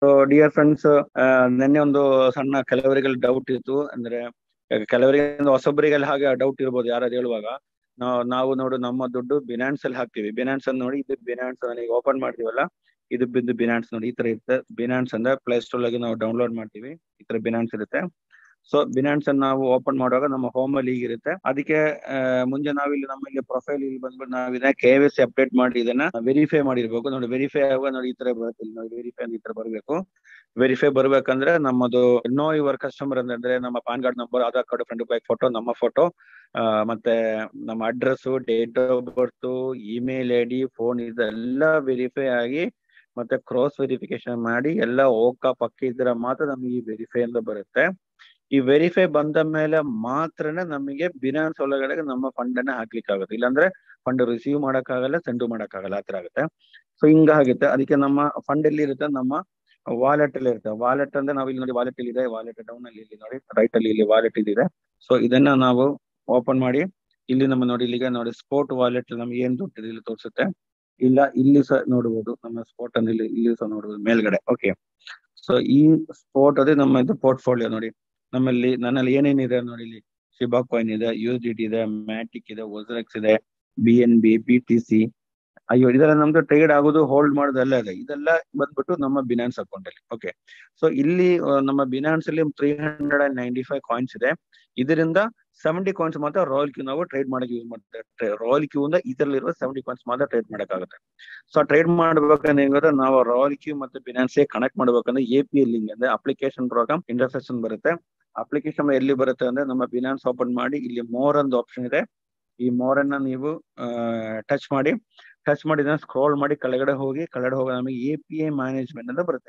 so dear friends ನಿನ್ನೆ ಒಂದು ಸಣ್ಣ ಕೆಲವರಿಗೆ ಡೌಟ್ ಇತ್ತು ಅಂದ್ರೆ ಕೆಲವರಿಗೆ ಹೊಸಬರಿಗೆಲ್ಲ ಹಾಗೆ ಡೌಟ್ ಇರ್ಬೋದು ಯಾರಾದ್ರು ಹೇಳುವಾಗ ನಾವು ನಾವು ನೋಡು ನಮ್ಮ ದುಡ್ಡು ಬಿನಾನ್ಸ್ ಅಲ್ಲಿ ಹಾಕ್ತಿವಿ ಬಿನಾನ್ಸ್ ಅನ್ನು ನೋಡಿ ಇದು ಬಿನಾನ್ಸ್ ಈಗ ಓಪನ್ ಮಾಡ್ತೀವಲ್ಲ ಇದು ಬಿದ್ದು ಬಿನಾನ್ಸ್ ನೋಡಿ ಈ ತರ ಇರುತ್ತೆ ಬಿನಾನ್ಸ್ ಅಂದ್ರೆ ಪ್ಲೇ ಸ್ಟೋರ್ ಆಗಿ ನಾವು ಡೌನ್ಲೋಡ್ ಮಾಡ್ತೀವಿ ಈ ತರ ಬಿನಾನ್ಸ್ ಇರುತ್ತೆ ಸೊ ಬಿನಾನ್ಸ್ ಅನ್ನು ನಾವು ಓಪನ್ ಮಾಡುವಾಗ ನಮ್ಮ ಹೋಮ್ ಅಲ್ಲಿ ಹೀಗಿರುತ್ತೆ ಅದಕ್ಕೆ ಮುಂಚೆ ನಾವಿಲ್ಲಿ ನಮ್ಮ ಇಲ್ಲಿ ಪ್ರೊಫೈಲ್ ಇಲ್ಲಿ ಬಂದ್ಬಿಟ್ಟು ನಾವು ಇದನ್ನ ಕೆ ವಿ ಸಿ ಅಪ್ಡೇಟ್ ಮಾಡಿ ಇದನ್ನ ವೆರಿಫೈ ಮಾಡಿರ್ಬೇಕು ನೋಡಿ ವೆರಿಫೈ ಆಗುವ ನೋಡಿ ಈ ತರ ಬರುತ್ತೆ ಇಲ್ಲಿ ನೋಡಿ ವೆರಿಫೈ ಈ ತರ ಬರಬೇಕು ವೆರಿಫೈ ಬರ್ಬೇಕಂದ್ರೆ ನಮ್ಮದು ನೋ ಯುವರ್ ಕಸ್ಟಮರ್ ಅಂದ್ರೆ ನಮ್ಮ PAN card number Aadhaar card front back photo ನಮ್ಮ ಫೋಟೋ ಮತ್ತೆ ನಮ್ಮ address date of birth email I D phone ಇದೆಲ್ಲ ವೆರಿಫೈ ಆಗಿ ಮತ್ತೆ ಕ್ರಾಸ್ ವೆರಿಫಿಕೇಶನ್ ಮಾಡಿ ಎಲ್ಲ ಓಕ ಪಕ್ಕ ಇದ್ರೆ ಮಾತ್ರ ನಮಗೆ ಈ ವೆರಿಫೈ ಅಂತ ಬರುತ್ತೆ ಈ ವೆರಿಫೈ ಬಂದ ಮೇಲೆ ಮಾತ್ರನೇ ನಮಗೆ ಬಿನಾನ್ಸ್ ಒಳಗಡೆ ನಮ್ಮ ಫಂಡ್ ಅನ್ನ ಹಾಕ್ಲಿಕ್ಕೆ ಆಗುತ್ತೆ ಇಲ್ಲಾಂದ್ರೆ ಫಂಡ್ ರಿಸೀವ್ ಮಾಡಕ್ಕಾಗಲ್ಲ ಸೆಂಡ್ ಮಾಡಕ್ಕಾಗಲ್ಲ ಆತರ ಆಗುತ್ತೆ ಸೊ ಹಿಂಗಾಗುತ್ತೆ ಅದಕ್ಕೆ ನಮ್ಮ ಫಂಡ್ ಎಲ್ಲಿ ಇರುತ್ತೆ ನಮ್ಮ ವಾಲೆಟ್ ಅಲ್ಲಿ ಇರುತ್ತೆ ವಾಲೆಟ್ ಅಂದ್ರೆ ನಾವು ಇಲ್ಲಿ ನೋಡಿ ವಾಲೆಟ್ ಇಲ್ಲಿ ಇದೆ ವಾಲೆಟ್ ಡೌನ್ ಅಲ್ಲಿ ಇಲ್ಲಿ ನೋಡಿ ರೈಟ್ ಅಲ್ಲಿ ಇಲ್ಲಿ ವಾಲೆಟ್ ಇದೆ ಸೊ ಇದನ್ನ ನಾವು ಓಪನ್ ಮಾಡಿ ಇಲ್ಲಿ ನಮ್ಮ ನೋಡಿ ಇಲ್ಲಿಗೆ ನೋಡಿ ಸ್ಪೋರ್ಟ್ ವಾಲೆಟ್ ನಮ್ಗೆ ಏನ್ ದುಡ್ಡು ಇಲ್ಲಿ ತೋರಿಸುತ್ತೆ ಇಲ್ಲ ಇಲ್ಲಿ ಸಹ ನೋಡಬಹುದು ನಮ್ಮ ಸ್ಪೋರ್ಟ್ ಅನ್ನು ಇಲ್ಲಿ ಇಲ್ಲಿ ಸಹ ನೋಡಬಹುದು ಮೇಲ್ಗಡೆ ಓಕೆ ಸೊ ಈ ಸ್ಪೋರ್ಟ್ ಅದೇ ನಮ್ಮ ಇದು ಪೋರ್ಟ್ಫೋಲಿಯೋ ನೋಡಿ ನಮ್ಮಲ್ಲಿ ನನ್ನಲ್ಲಿ ಏನೇನಿದೆ ನೋಡಿ ಇಲ್ಲಿ ಶಿಬಾ ಕಾಯಿನ್ ಇದೆ ಯು ಡಿ ಟಿ ಇದೆ ಮ್ಯಾಟಿಕ್ ಇದೆ ಒಜರೆಕ್ಸ್ ಇದೆ B N B P T C ಅಯ್ಯೋ ಇದೆಲ್ಲ ನಮ್ದು ಟ್ರೇಡ್ ಆಗೋದು ಹೋಲ್ಡ್ ಮಾಡೋದು ಎಲ್ಲ ಇದೆ ಇದೆಲ್ಲ ಬಂದ್ಬಿಟ್ಟು ನಮ್ಮ ಬಿನಾನ್ಸ್ ಅಕೌಂಟ್ ಅಲ್ಲಿ ಓಕೆ ಸೊ ಇಲ್ಲಿ ನಮ್ಮ ಬಿನಾನ್ಸ್ ಅಲ್ಲಿ three hundred and ninety five coins ಇದೆ ಇದರಿಂದ ಸೆವೆಂಟಿ ಕಾಯಿನ್ಸ್ ಮಾತ್ರ ರಾಯಲ್ ಕ್ಯೂ ನಾವು ಟ್ರೇಡ್ ಮಾಡಕ್ಕೆ ಯೂಸ್ ಮಾಡ್ತೇವೆ ರಾಯಲ್ ಕ್ಯೂ ಇಂದ ಇದರಲ್ಲಿರುವ ಸೆವೆಂಟಿ ಕಾಯಿನ್ಸ್ ಮಾತ್ರ ಟ್ರೇಡ್ ಮಾಡಕ್ಕಾಗುತ್ತೆ ಸೊ ಟ್ರೇಡ್ ಮಾಡ್ಬೇಕಂದ್ರೆ ಹೆಂಗಂದ್ರೆ ನಾವು ರಾಯಲ್ ಕ್ಯೂ ಮತ್ತೆ ಬಿನಾನ್ಸ್ ಕನೆಕ್ಟ್ ಮಾಡ್ಬೇಕಂದ್ರೆ ಎ ಪಿ ಎಲ್ ಲಿಂಕ್ ಅಂದ್ರೆ ಅಪ್ಲಿಕೇಶನ್ ಪ್ರೋಗ್ರಾಮ್ ಇಂಟರ್ಸೆಕ್ಷನ್ ಬರುತ್ತೆ ಅಪ್ಲಿಕೇಶನ್ ಎಲ್ಲಿ ಬರುತ್ತೆ ಅಂದ್ರೆ ನಮ್ಮ ಬಿನಾನ್ಸ್ ಓಪನ್ ಮಾಡಿ ಇಲ್ಲಿ ಮೋರ್ ಒಂದು ಆಪ್ಷನ್ ಇದೆ ಈ ಮೋರ್ ಅನ್ನ ನೀವು ಟಚ್ ಮಾಡಿ ಟಚ್ ಮಾಡಿ ಇದನ್ನ ಸ್ಕ್ರೋಲ್ ಮಾಡಿ ಕೆಳಗಡೆ ಹೋಗಿ ಕೆಳಗಡೆ ಹೋಗಿ ನಮಗೆ ಎ ಪಿ ಐ ಮ್ಯಾನೇಜ್ಮೆಂಟ್ ಅಂತ ಬರುತ್ತೆ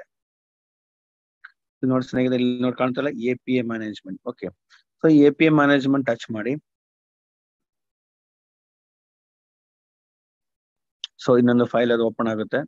ನೋಡಿ ಸ್ನೇಹಿತರೆ ಇಲ್ಲಿ ನೋಡಿ ಕಾಣ್ತಲ್ಲ A P I management okay so A P I management touch ಮಾಡಿ ಸೊ ಇನ್ನೊಂದು ಫೈಲ್ ಅದು ಓಪನ್ ಆಗುತ್ತೆ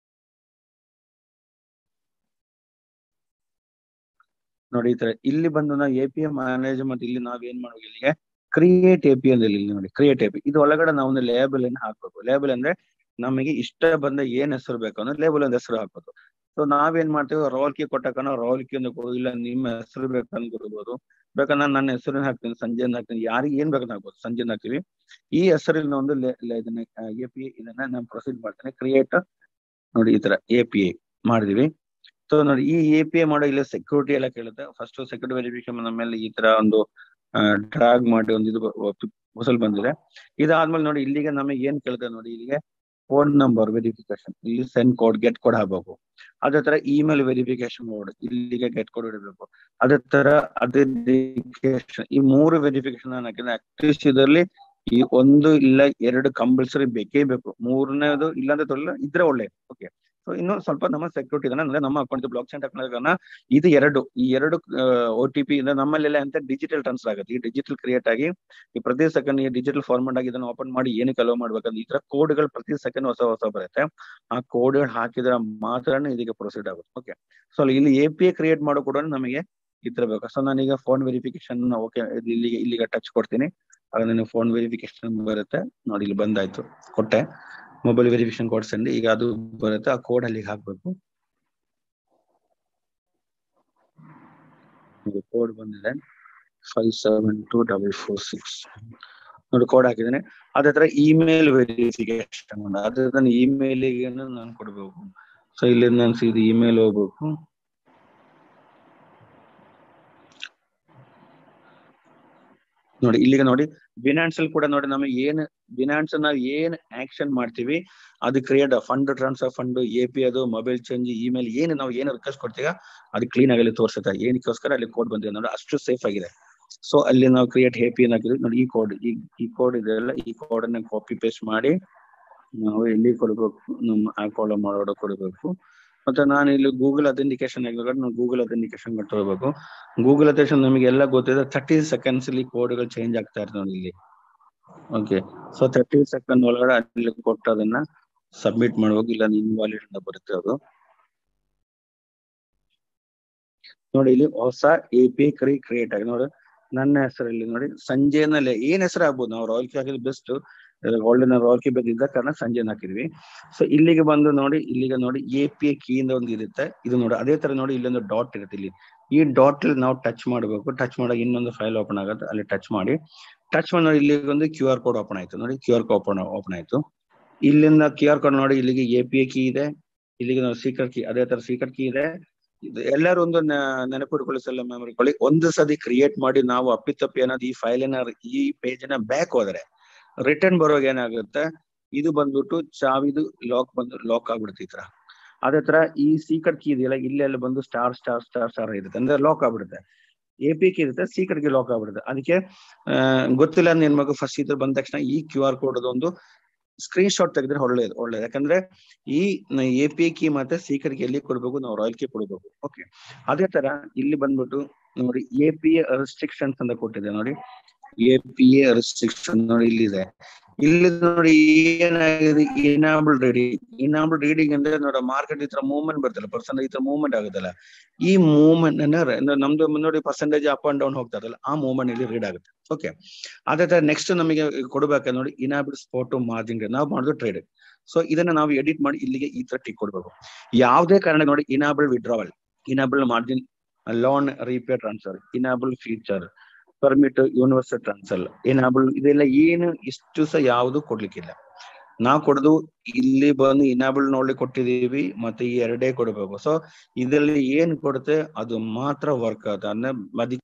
ನೋಡಿ ಈ ತರ ಇಲ್ಲಿ ಬಂದು ನಾವು ಎ ಪಿ ಐ ಮ್ಯಾನೇಜ್ಮೆಂಟ್ ಇಲ್ಲಿ ನಾವ್ ಏನ್ ಮಾಡ್ಬೇಕು ಇಲ್ಲಿಗೆ ಕ್ರಿಯೇಟ್ ಎ ಪಿ ಅಂತ ಇಲ್ಲಿ ನೋಡಿ ಕ್ರಿಯೇಟ್ ಎ ಪಿ ಇದು ಒಳಗಡೆ ನಾವು ಒಂದು ಲೇಬಲ್ ಅನ್ನು ಹಾಕ್ಬೇಕು ಲೇಬಲ್ ಅಂದ್ರೆ ನಮಗೆ ಇಷ್ಟ ಬಂದ ಏನ್ ಹೆಸರು ಬೇಕು ಅಂದ್ರೆ ಲೇಬಲ್ ಒಂದು ಹೆಸರು ಹಾಕೋದು ಸೊ ನಾವೇನ್ ಮಾಡ್ತೀವಿ ರೋಲ್ ಕಿ ಕೊಟ್ಟಕನ ರೋಲ್ ಕಿ ಕೊಡು ಇಲ್ಲ ನಿಮ್ಮ ಹೆಸರು ಬೇಕಂತ ಕೊಡ್ಬೋದು ಬೇಕಂದ್ರೆ ನನ್ನ ಹೆಸರನ್ನ ಹಾಕ್ತೀನಿ ಸಂಜೆ ಹಾಕ್ತೀನಿ ಯಾರಿಗೆ ಏನ್ ಬೇಕಂತ ಹಾಕ್ಬೋದು ಸಂಜೆ ಹಾಕ್ತೀವಿ ಈ ಹೆಸರಿನ ಒಂದು ಇದನ್ನ ಎ ಪಿ ಇದನ್ನ ನಾನು ಪ್ರೊಸೀಡ್ ಮಾಡ್ತೇನೆ ಕ್ರಿಯೇಟ್ ನೋಡಿ ಈ ತರ ಎ ಪಿ ಐ ಮಾಡಿದೀವಿ ಸೊ ನೋಡಿ ಈ ಎ ಪಿ ಐ ಮಾಡೋ ಇಲ್ಲ ಸೆಕ್ಯೂರಿಟಿ ಎಲ್ಲ ಕೇಳುತ್ತೆ ಫಸ್ಟ್ ಸೆಕ್ಯೂರಿಟಿ ವೆರಿಫಿಕೇಶನ್ ಮೇಲೆ ಈ ತರ ಒಂದು ಡ್ರಾಗ್ ಮಾಡಿ ಒಂದು ಇದು ಹೊಸಲ್ ಬಂದಿದೆ ಇದಾದ್ಮೇಲೆ ನೋಡಿ ಇಲ್ಲಿಗೆ ನಮಗೆ ಏನ್ ಕೇಳ್ತದೆ ನೋಡಿ ಇಲ್ಲಿಗೆ ಫೋನ್ ನಂಬರ್ ವೆರಿಫಿಕೇಶನ್ ಇಲ್ಲಿ ಸೆಂಡ್ ಕೋಡ್ ಗೆಟ್ ಕೋಡ್ ಹಾಕ್ಬೇಕು ಅದೇ ತರ ಇಮೇಲ್ ವೆರಿಫಿಕೇಶನ್ ಕೋಡ್ ಇಲ್ಲಿಗೆ ಗೆಟ್ ಕೋಡ್ ಇಡಬೇಕು ಅದೇ ತರ ಅಥೆಂಟಿಕೇಶನ್ ಈ ಮೂರು ವೆರಿಫಿಕೇಶನ್ ಹಾಕಿದ್ರೆ ಅಟ್ಲೀಸ್ಟ್ ಇದರಲ್ಲಿ ಈ ಒಂದು ಇಲ್ಲ ಎರಡು ಕಂಪಲ್ಸರಿ ಬೇಕೇ ಬೇಕು ಮೂರನೇದು ಇಲ್ಲಾಂದ್ರೆ ತೊಲ್ಲ ಇದ್ರೆ ಒಳ್ಳೆ ಓಕೆ ಸೊ ಇನ್ನು ಸ್ವಲ್ಪ ನಮ್ಮ ಸೆಕ್ಯೂರಿಟಿ ಇದೆ ಅಂದ್ರೆ ನಮ್ಮ ಅಕೌಂಟ್ ಬ್ಲಾಕ್ ಚೈನ್ ಟೆಕ್ನಾಲಜಿನ ಇದು ಎರಡು ಈ ಎರಡು ಒ ಟಿ ಪಿ ಇಂದ ನಮ್ಮಲ್ಲೆಲ್ಲ ಅಂತ ಡಿಜಿಟಲ್ ಟ್ರಾನ್ಸ್ಫರ್ ಆಗುತ್ತೆ ಈ ಡಿಜಿಟಲ್ ಕ್ರಿಯೇಟ್ ಆಗಿ ಈ ಪ್ರತಿ ಸೆಕೆಂಡ್ ಈ ಡಿಜಿಟಲ್ ಫಾರ್ಮೆಟ್ ಆಗಿ ಇದನ್ನ ಓಪನ್ ಮಾಡಿ ಏನಕ್ಕೆ ಅಲೋ ಮಾಡ್ಬೇಕಂದ್ರೆ ಈ ತರ ಕೋಡ್ಗಳು ಪ್ರತಿ ಸೆಕೆಂಡ್ ಹೊಸ ಹೊಸ ಬರುತ್ತೆ ಆ ಕೋಡ್ಗಳು ಹಾಕಿದ್ರೆ ಮಾತ್ರನೇ ಇದಕ್ಕೆ ಪ್ರೊಸೀಡ್ ಆಗುತ್ತೆ ಓಕೆ ಸೊ ಇಲ್ಲಿ ಎ ಪಿ ಐ ಕ್ರಿಯೇಟ್ ಮಾಡೋ ಕೂಡ ನಮಗೆ ಈ ತರ ಬೇಕು ಸೊ ನಾನೀಗ ಫೋನ್ ವೆರಿಫಿಕೇಶನ್ ಓಕೆ ಇಲ್ಲಿಗೆ ಇಲ್ಲಿಗೆ ಟಚ್ ಕೊಡ್ತೀನಿ ಆಗ ನನಗೆ ಫೋನ್ ವೆರಿಫಿಕೇಶನ್ ಬರುತ್ತೆ ನೋಡಿ ಇಲ್ಲಿ ಬಂದಾಯ್ತು ಕೊಟ್ಟೆ ಮೊಬೈಲ್ ವೆರಿಫಿಕೇಶನ್ ಕೋಡ್ ಸೆಂಡ್ ಈಗ ಅದು ಬರುತ್ತೆ ಆ ಕೋಡ್ ಅಲ್ಲಿಗೆ ಹಾಕ್ಬೇಕು ಕೋಡ್ ಬಂದಿದೆ five seven two double four six ನೋಡಿ ಕೋಡ್ ಹಾಕಿದ್ದೇನೆ ಅದೇ ತರ ಇಮೇಲ್ ವೆರಿಫಿಕೇಶನ್ ಅದೇ ನನ್ನ ಇಮೇಲಿಗೆ ನಾನು ಕೊಡ್ಬೇಕು ಸೊ ಇಲ್ಲಿ ನಾನು ಸೀದಾ ಇಮೇಲ್ ಹೋಗ್ಬೇಕು ನೋಡಿ ಇಲ್ಲಿಗೆ ನೋಡಿ ಬಿನಾನ್ಸ್ ಅಲ್ಲಿ ಕೂಡ ನೋಡಿ ನಮಗೆ ಏನ್ ಬಿನಾನ್ಸ್ ನಾವು ಏನ್ ಆಕ್ಷನ್ ಮಾಡ್ತೀವಿ ಅದು create fund transfer fund A P ಅದು ಮೊಬೈಲ್ ಚೇಂಜ್ ಇಮೇಲ್ ಏನು ನಾವು ಏನು ರಿಕ್ವೆಸ್ಟ್ ಕೊಡ್ತೀವಿ ಅದು ಕ್ಲೀನ್ ಆಗಿ ಅಲ್ಲಿ ತೋರಿಸುತ್ತೆ ಏನಕ್ಕೋಸ್ಕರ ಅಲ್ಲಿ ಕೋಡ್ ಬಂದಿದೆ ನೋಡಿ ಅಷ್ಟು ಸೇಫ್ ಆಗಿದೆ ಸೊ ಅಲ್ಲಿ ನಾವು ಕ್ರಿಯೇಟ್ ಎ ಪಿ ಹಾಕಿದ್ವಿ ನೋಡಿ ಈ ಕೋಡ್ ಈ ಈ ಕೋಡ್ ಇದೆಲ್ಲ ಈ ಕೋಡ್ ಅನ್ನ ಕಾಪಿ ಪೇಸ್ಟ್ ಮಾಡಿ ನಾವು ಎಲ್ಲಿ ಕೊಡ್ಬೇಕು ನಮ್ಮ ಆ್ಯಪ್ ಮಾಡೋಡ ಕೊಡಬೇಕು ಮತ್ತೆ ನಾನು ಇಲ್ಲಿ ಗೂಗಲ್ ಅಥೆಂಟಿಕೇಶನ್ ಆಗ್ಬೇಕಾದ್ರೆ ನಾವು ಗೂಗಲ್ ಅಥೆಂಟಿಕೇಶನ್ ಹೋಗ್ಬೇಕು ಗೂಗಲ್ ಅಥೆಂಟಿಕೇಶನ್ ನಮಗೆ ಎಲ್ಲ ಗೊತ್ತಿದೆ ತರ್ಟಿ ಸೆಕೆಂಡ್ಸ್ ಇಲ್ಲಿ ಕೋಡ್ಗಳು ಚೇಂಜ್ ಆಗ್ತಾ ಇರ್ತದೆ ನೋಡಿ ಇಲ್ಲಿ ಓಕೆ ಸೊ ತರ್ಟಿ ಸೆಕೆಂಡ್ ಒಳಗಡೆ ಅಲ್ಲಿ ಕೊಟ್ಟು ಅದನ್ನ ಸಬ್ಮಿಟ್ ಮಾಡ್ಬೇಕು ಇಲ್ಲ ಇನ್ವಾಲಿಡ್ ಅಂತ ಬರುತ್ತೆ ಅದು ನೋಡಿ ಇಲ್ಲಿ ಹೊಸ ಎ ಪಿ ಕ್ರಿ ಕ್ರಿಯೇಟ್ ಆಗಿ ನೋಡಿ ನನ್ನ ಹೆಸರಲ್ಲಿ ನೋಡಿ ಸಂಜೆನಲ್ಲಿ ಏನ್ ಹೆಸರು ಆಗ್ಬೋದು ನಾವು ರಾಯಲ್ ಹಾಕಿದ್ರೆ ಬೆಸ್ಟ್ ಒಳ್ಳೆ ರಾಕಿ ಬಂದಿದ್ದ ಕಾರಣ ಸಂಜೆ ಹಾಕಿದ್ವಿ ಸೊ ಇಲ್ಲಿಗೆ ಬಂದು ನೋಡಿ ಇಲ್ಲಿಗೆ ನೋಡಿ ಎ ಪಿ ಐ ಕೀ ಇಂದ ಒಂದು ಇರುತ್ತೆ ಇದು ನೋಡಿ ಅದೇ ತರ ನೋಡಿ ಇಲ್ಲೊಂದು ಡಾಟ್ ಇರುತ್ತೆ ಇಲ್ಲಿ ಈ ಡಾಟ್ ನಾವು ಟಚ್ ಮಾಡಬೇಕು ಟಚ್ ಮಾಡಾಗ ಇನ್ನೊಂದು ಫೈಲ್ ಓಪನ್ ಆಗುತ್ತೆ ಅಲ್ಲಿ ಟಚ್ ಮಾಡಿ ಟಚ್ ಮಾಡಿ ನೋಡಿ ಇಲ್ಲಿ ಒಂದು ಕ್ಯೂ ಆರ್ ಕೋಡ್ ಓಪನ್ ಆಯ್ತು ನೋಡಿ Q R code open open ಆಯ್ತು ಇಲ್ಲಿಂದ ಕ್ಯೂ ಆರ್ ಕೋಡ್ ನೋಡಿ ಇಲ್ಲಿಗೆ ಎ ಪಿ ಐ ಕೀ ಇದೆ ಇಲ್ಲಿಗೆ ನೋಡಿ ಸೀಕ್ರೆಟ್ ಕೀ ಅದೇ ತರ ಸೀಕ್ರೆಟ್ ಕೀ ಇದೆ ಇದು ಎಲ್ಲರೂ ಒಂದು ನೆನಪಿಟ್ಕೊಳ್ಳಿ ಸಲ ಮೆಮೊರಿ ಒಂದು ಸತಿ ಕ್ರಿಯೇಟ್ ಮಾಡಿ ನಾವು ಅಪ್ಪಿತಪ್ಪಿ ಏನಾದ್ರು ಈ ಫೈಲಿನ ಈ ಪೇಜಿನ ಬ್ಯಾಕ್ ಹೋದ್ರೆ ರಿಟರ್ನ್ ಬರುವಾಗ ಏನಾಗುತ್ತೆ ಇದು ಬಂದ್ಬಿಟ್ಟು ಚಾವಿದು ಲಾಕ್ ಬಂದು ಲಾಕ್ ಆಗ್ಬಿಡುತ್ತೆ ಈ ತರ ಅದೇ ತರ ಈ ಸೀಕ್ರೆಟ್ ಕೀ ಇದೆಯಲ್ಲ ಇಲ್ಲೆಲ್ಲ ಬಂದು ಸ್ಟಾರ್ ಸ್ಟಾರ್ ಸ್ಟಾರ್ ಸ್ಟಾರ್ ಇರುತ್ತೆ ಅಂದ್ರೆ ಲಾಕ್ ಆಗ್ಬಿಡುತ್ತೆ ಎ ಪಿ ಕೀ ಇರುತ್ತೆ ಸೀಕ್ರೆಟ್ ಗೆ ಲಾಕ್ ಆಗ್ಬಿಡುತ್ತೆ ಅದಕ್ಕೆ ಗೊತ್ತಿಲ್ಲ ನಿನ್ ಮಗು ಫಸ್ಟ್ ಇದ್ರ ಬಂದ ತಕ್ಷಣ ಈ ಕ್ಯೂ ಆರ್ ಕೋಡ್ ಒಂದು ಸ್ಕ್ರೀನ್ ಶಾಟ್ ತೆಗೆದ್ರೆ ಒಳ್ಳೇದು ಒಳ್ಳೇದು ಯಾಕಂದ್ರೆ ಈ ಎ ಪಿ ಕೀ ಮತ್ತೆ ಸೀಕ್ರೆಟ್ ಕೀ ಎಲ್ಲಿ ಕೊಡ್ಬೇಕು ನಾವು ರಾಯಲ್ ಕೀ ಕೊಡ್ಬೇಕು ಓಕೆ ಅದೇ ತರ ಇಲ್ಲಿ ಬಂದ್ಬಿಟ್ಟು ನೋಡಿ ಎ ಪಿ ಎ ರೆಸ್ಟ್ರಿಕ್ಷನ್ಸ್ ಅಂತ ಕೊಟ್ಟಿದೆ ನೋಡಿ ಎ ಪಿ ಎ ರೆಸ್ಟ್ರಿಕ್ಷನ್ ನೋಡಿ ಇಲ್ಲಿದೆ ಇಲ್ಲಿ ನೋಡಿ ಏನಾಗಿದೆ ಇನಾಬಲ್ ರೀಡಿಂಗ್ ಇನಾಬಲ್ ರೀಡಿಂಗ್ ಅಂದ್ರೆ ನೋಡಿ ಮಾರ್ಕೆಟ್ ಈ ತರ ಮೂವ್ಮೆಂಟ್ ಬರ್ತಲ್ಲ ಪರ್ಸೆಂಟ್ ಈ ತರ ಮೂವ್ಮೆಂಟ್ ಆಗುತ್ತಲ್ಲ ಈ ಮೂವ್ಮೆಂಟ್ ಅನ್ನ ನಮ್ದು ನೋಡಿ ಪರ್ಸೆಂಟೇಜ್ ಅಪ್ ಅಂಡ್ ಡೌನ್ ಹೋಗ್ತಾರಲ್ಲ ಆ ಮೂವ್ಮೆಂಟ್ ಇಲ್ಲಿ ರೀಡ್ ಆಗುತ್ತೆ ಓಕೆ ಅದೇ ತರ ನೆಕ್ಸ್ಟ್ ನಮಗೆ ಕೊಡ್ಬೇಕು ನೋಡಿ ಇನಾಬಲ್ ಸ್ಪೋರ್ಟ್ ಮಾರ್ಜಿನ್ ನಾವು ಮಾಡೋದು ಟ್ರೇಡ್ ಸೊ ಇದನ್ನ ನಾವು ಎಡಿಟ್ ಮಾಡಿ ಇಲ್ಲಿಗೆ ಈ ತರ ಟಿಕ್ ಕೊಡ್ಬೇಕು ಯಾವುದೇ ಕಾರಣ ನೋಡಿ enable withdrawal enable margin loan repay transfer enable feature permit universal transfer enable ಇದೆಲ್ಲ ಏನು ಇಷ್ಟು ಸಹ ಯಾವುದು ಕೊಡ್ಲಿಕ್ಕಿಲ್ಲ ನಾವು ಕೊಡೋದು ಇಲ್ಲಿ ಬಂದು ಇನಾಬಲ್ ನೋಡ್ಲಿಕ್ಕೆ ಕೊಟ್ಟಿದೀವಿ ಮತ್ತೆ ಈ ಎರಡೇ ಕೊಡಬೇಕು ಸೊ ಇದರಲ್ಲಿ ಏನ್ ಕೊಡುತ್ತೆ ಅದು ಮಾತ್ರ ವರ್ಕ್ ಆಗುತ್ತೆ ಅಂದ್ರೆ ಅದಕ್ಕೆ